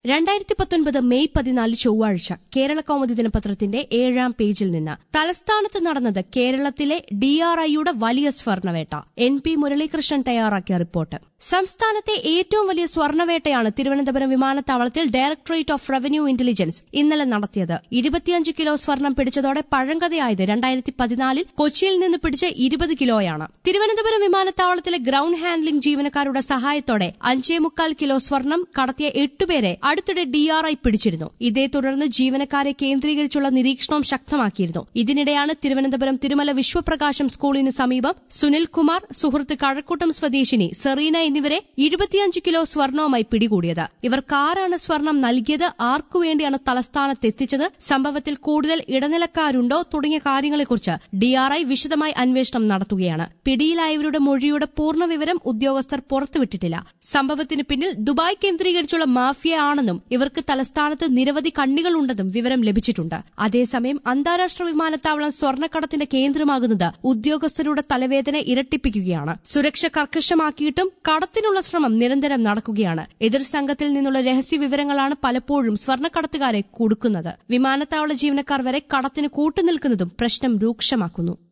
രണ്ടായിരത്തി പത്തൊൻപത് മെയ് പതിനാല് ചൊവ്വാഴ്ച കേരള കൗമുദി ദിനപത്രത്തിന്റെ ഏഴാം പേജിൽ നിന്ന് തലസ്ഥാനത്ത് നടന്നത് കേരളത്തിലെ ഡിആർഐയുടെ വലിയ സ്വർണവേട്ട എൻ പി മുരളീകൃഷ്ണൻ തയ്യാറാക്കിയ റിപ്പോർട്ട് സംസ്ഥാനത്തെ ഏറ്റവും വലിയ സ്വർണവേട്ടയാണ് തിരുവനന്തപുരം വിമാനത്താവളത്തിൽ ഡയറക്ടറേറ്റ് ഓഫ് റവന്യൂ ഇന്റലിജൻസ് ഇന്നലെ നടത്തിയത് ഇരുപത്തിയഞ്ച് കിലോ സ്വർണം പിടിച്ചതോടെ പഴങ്കഥയായത് രണ്ടായിരത്തി പതിനാലിൽ കൊച്ചിയിൽ നിന്ന് പിടിച്ച ഇരുപത് കിലോയാണ് തിരുവനന്തപുരം വിമാനത്താവളത്തിലെ ഗ്രൌണ്ട് ഹാൻഡ്ലിംഗ് ജീവനക്കാരുടെ സഹായത്തോടെ അഞ്ചേ മുക്കാൽ കിലോ സ്വർണം കടത്തിയ എട്ടുപേരെ അടുത്തിടെ ഡിആർഐ പിടിച്ചിരുന്നു ഇതേ തുടർന്ന് ജീവനക്കാരെ കേന്ദ്രീകരിച്ചുള്ള നിരീക്ഷണവും ശക്തമാക്കിയിരുന്നു ഇതിനിടെയാണ് തിരുവനന്തപുരം തിരുമല വിശ്വപ്രകാശം സ്കൂളിന് സമീപം സുനിൽകുമാർ സുഹൃത്ത് കഴക്കൂട്ടം സ്വദേശിനി സെറീന എന്നിവരെ ഇരുപത്തിയഞ്ച് കിലോ സ്വർണവുമായി പിടികൂടിയത് ഇവർക്ക് ആരാണ് സ്വർണം നൽകിയത് ആർക്കുവേണ്ടിയാണ് തലസ്ഥാനത്ത് എത്തിച്ചത് സംഭവത്തിൽ കൂടുതൽ ഇടനിലക്കാരുണ്ടോ തുടങ്ങിയ കാര്യങ്ങളെക്കുറിച്ച് ഡിആർഐ വിശദമായി അന്വേഷണം നടത്തുകയാണ് പിടിയിലായവരുടെ മൊഴിയുടെ പൂർണ്ണ വിവരം ഉദ്യോഗസ്ഥർ പുറത്തുവിട്ടിട്ടില്ല സംഭവത്തിന് പിന്നിൽ ദുബായ് കേന്ദ്രീകരിച്ചുള്ള മാഫിയ ആണെന്നും ഇവർക്ക് തലസ്ഥാനത്ത് നിരവധി കണ്ണികളുണ്ടെന്നും വിവരം ലഭിച്ചിട്ടുണ്ട് അതേസമയം അന്താരാഷ്ട്ര വിമാനത്താവളം സ്വർണ്ണക്കടത്തിന്റെ കേന്ദ്രമാകുന്നത് ഉദ്യോഗസ്ഥരുടെ തലവേദന ഇരട്ടിപ്പിക്കുകയാണ് സുരക്ഷ കർക്കശമാക്കിയിട്ടും കടത്തിനുള്ള ശ്രമം നിരന്തരം നടക്കുകയാണ് എതിർ സംഘത്തിൽ നിന്നുള്ള രഹസ്യ വിവരങ്ങളാണ് പലപ്പോഴും സ്വർണ്ണക്കടത്തുകാരെ കൊടുക്കുന്നത് വിമാനത്താവള ജീവനക്കാർ വരെ കടത്തിന് കൂട്ടുനിൽക്കുന്നതും പ്രശ്നം രൂക്ഷമാക്കുന്നു